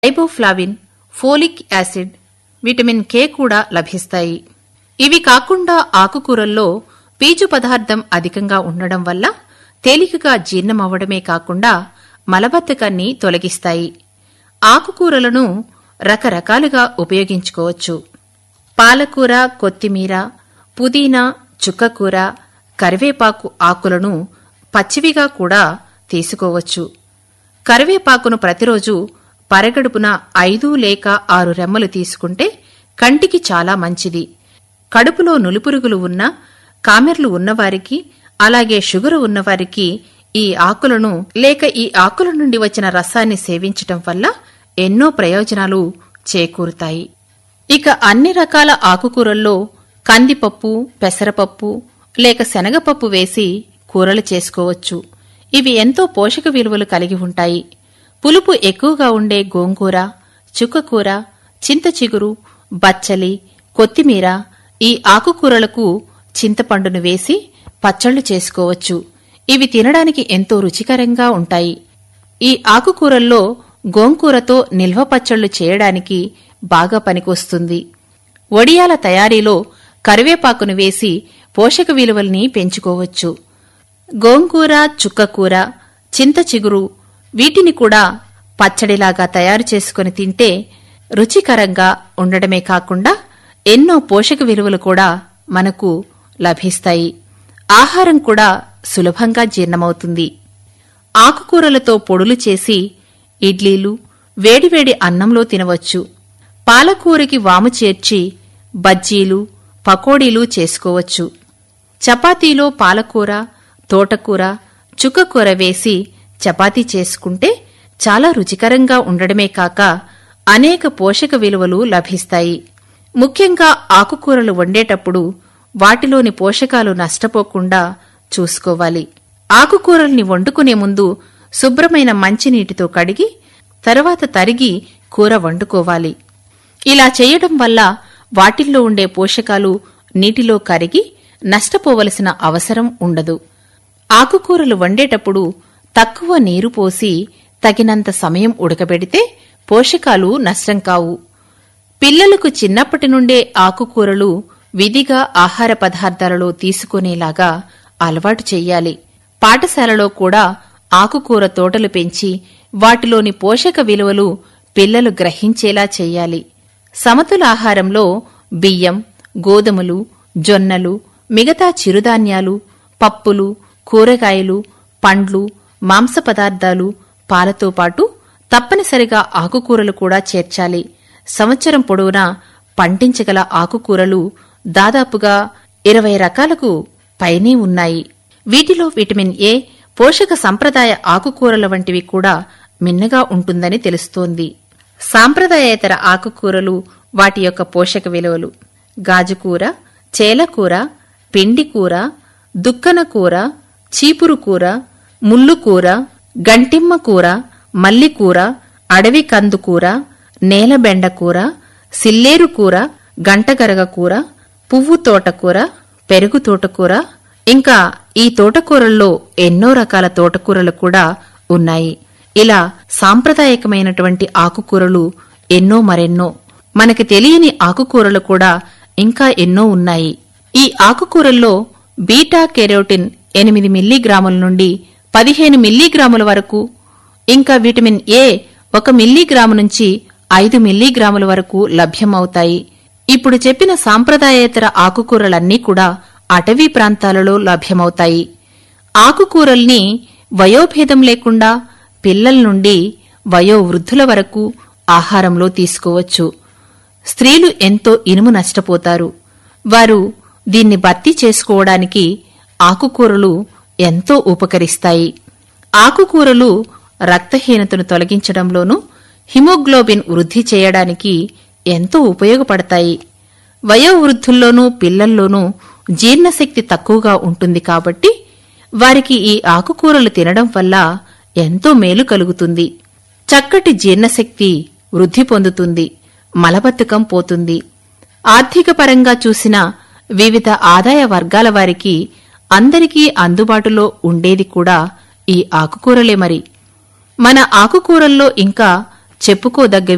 riboflavin folic acid vitamin K కూడా లభిస్తాయి ఇవి కాకుండా ఆకుకూరల్లో పీచు పదార్థం అధికంగా ఉండడం వల్ల తేలికగా జీర్ణమవ్వడమే కాకుండా మలబద్ధకాన్ని తొలగిస్తాయి ఆకుకూరలను రకరకాలుగా ఉపయోగించుకోవచ్చు పాలకూర కొత్తిమీర పుదీనా చుక్కకూర కరివేపాకు ఆకులను పచ్చివిగా కూడా తీసుకోవచ్చు కరివేపాకును ప్రతిరోజు పరగడుపున ఐదు లేక ఆరు రెమ్మలు తీసుకుంటే కంటికి చాలా మంచిది కడుపులో నులిపురుగులు ఉన్న కామెర్లు ఉన్నవారికి అలాగే షుగరు ఉన్నవారికి ఈ ఆకులను లేక ఈ ఆకుల నుండి వచ్చిన రసాన్ని సేవించటం వల్ల ఎన్నో ప్రయోజనాలు చేకూరుతాయి ఇక అన్ని రకాల ఆకుకూరల్లో కందిపప్పు పెసరపప్పు లేక శనగపప్పు వేసి కూరలు చేసుకోవచ్చు ఇవి ఎంతో పోషక విలువలు కలిగి ఉంటాయి పులుపు ఎక్కువగా ఉండే గోంగూర చుక్కకూర చింత చిగురు బచ్చలి కొత్తిమీర ఈ ఆకుకూరలకు చింతపండును వేసి పచ్చళ్లు చేసుకోవచ్చు ఇవి తినడానికి ఎంతో రుచికరంగా ఉంటాయి ఈ ఆకుకూరల్లో గోంగూరతో నిల్వ పచ్చళ్లు చేయడానికి బాగా పనికొస్తుంది వడియాల తయారీలో కరివేపాకును వేసి పోషక విలువల్ని పెంచుకోవచ్చు గోంగూర చుక్కకూర చింత చిగురు వీటిని కూడా పచ్చడిలాగా తయారు చేసుకుని తింటే రుచికరంగా ఉండడమే కాకుండా ఎన్నో పోషక విలువలు కూడా మనకు లభిస్తాయి ఆహారం కూడా సులభంగా జీర్ణమవుతుంది ఆకుకూరలతో పొడులు చేసి ఇడ్లీలు వేడివేడి అన్నంలో తినవచ్చు పాలకూరకి వాము చేర్చి బజ్జీలు పకోడీలు చేసుకోవచ్చు చపాతీలో పాలకూర తోటకూర చుక్కకూర వేసి చపాతీ చేసుకుంటే చాలా రుచికరంగా ఉండడమే కాక అనేక పోషక విలువలు లభిస్తాయి ముఖ్యంగా ఆకుకూరలు వండేటప్పుడు వాటిలోని పోషకాలు నష్టపోకుండా చూసుకోవాలి ఆకుకూరల్ని వండుకునే ముందు శుభ్రమైన మంచినీటితో కడిగి తర్వాత తరిగి కూర వండుకోవాలి ఇలా చేయడం వల్ల వాటిల్లో ఉండే పోషకాలు నీటిలో కరిగి నష్టపోవలసిన అవసరం ఉండదు ఆకుకూరలు వండేటప్పుడు తక్కువ నీరు పోసి తగినంత సమయం ఉడకబెడితే పోషకాలు నష్టం కావు పిల్లలకు చిన్నప్పటి నుండే ఆకుకూరలు విధిగా ఆహార పదార్థాలలో తీసుకునేలాగా అలవాటు చెయ్యాలి పాఠశాలలో కూడా ఆకుకూర తోటలు పెంచి వాటిలోని పోషక విలువలు పిల్లలు గ్రహించేలా చెయ్యాలి సమతుల ఆహారంలో బియ్యం గోధుమలు జొన్నలు మిగతా చిరుధాన్యాలు పప్పులు కూరగాయలు పండ్లు మాంస పదార్థాలు పాలతో పాటు తప్పనిసరిగా ఆకుకూరలు కూడా చేర్చాలి సంవత్సరం పొడవునా పండించగల ఆకుకూరలు దాదాపుగా ఇరవై రకాలకు పైనే ఉన్నాయి వీటిలో విటమిన్ ఏ పోషక సంప్రదాయ ఆకుకూరల వంటివి కూడా మిన్నగా ఉంటుందని తెలుస్తోంది సాంప్రదాయేతర ఆకుకూరలు వాటి యొక్క పోషక విలువలు గాజుకూర చేలకూర పిండికూర దుక్కనకూర చీపురుకూర ముల్లుకూర గంటిమ్మ కూర మల్లికూర అడవి కందుకూర నేలబెండకూర సిల్లేరు కూర గంటగరగ కూర పువ్వు తోటకూర పెరుగు తోటకూర ఇంకా ఈ తోటకూరల్లో ఎన్నో రకాల తోటకూరలు కూడా ఉన్నాయి ఇలా సాంప్రదాయకమైనటువంటి ఆకుకూరలు ఎన్నో మరెన్నో మనకి తెలియని ఆకుకూరలు కూడా ఇంకా ఎన్నో ఉన్నాయి ఈ ఆకుకూరల్లో బీటా కెరోటిన్ ఎనిమిది మిల్లీగ్రాముల నుండి పదిహేను మిల్లీగ్రాముల వరకు ఇంకా విటమిన్ ఏ ఒక మిల్లీగ్రాము నుంచి ఐదు మిల్లీగ్రాముల వరకు లభ్యమవుతాయి ఇప్పుడు చెప్పిన సాంప్రదాయేతర ఆకుకూరలన్నీ కూడా అటవీ ప్రాంతాలలో లభ్యమవుతాయి ఆకుకూరల్ని వయోభేదం లేకుండా పిల్లల నుండి వయోవృద్ధుల వరకు ఆహారంలో తీసుకోవచ్చు స్త్రీలు ఎంతో ఇనుము నష్టపోతారు వారు దీన్ని భర్తీ చేసుకోవడానికి ఆకుకూరలు ఎంతో ఉపకరిస్తాయి ఆకుకూరలు రక్తహీనతను తొలగించడంలోనూ హిమోగ్లోబిన్ వృద్ధి చేయడానికి ఎంతో ఉపయోగపడతాయి వయోవృద్ధుల్లోనూ పిల్లల్లోనూ జీర్ణశక్తి తక్కువగా ఉంటుంది కాబట్టి వారికి ఈ ఆకుకూరలు తినడం వల్ల ఎంతో మేలు కలుగుతుంది చక్కటి జీర్ణశక్తి వృద్ధి పొందుతుంది మలబద్ధకం పోతుంది ఆర్థిక పరంగా చూసిన వివిధ ఆదాయ వర్గాల వారికి అందరికీ అందుబాటులో ఉండేది కూడా ఈ ఆకుకూరలే మరి మన ఆకుకూరల్లో ఇంకా చెప్పుకోదగ్గవి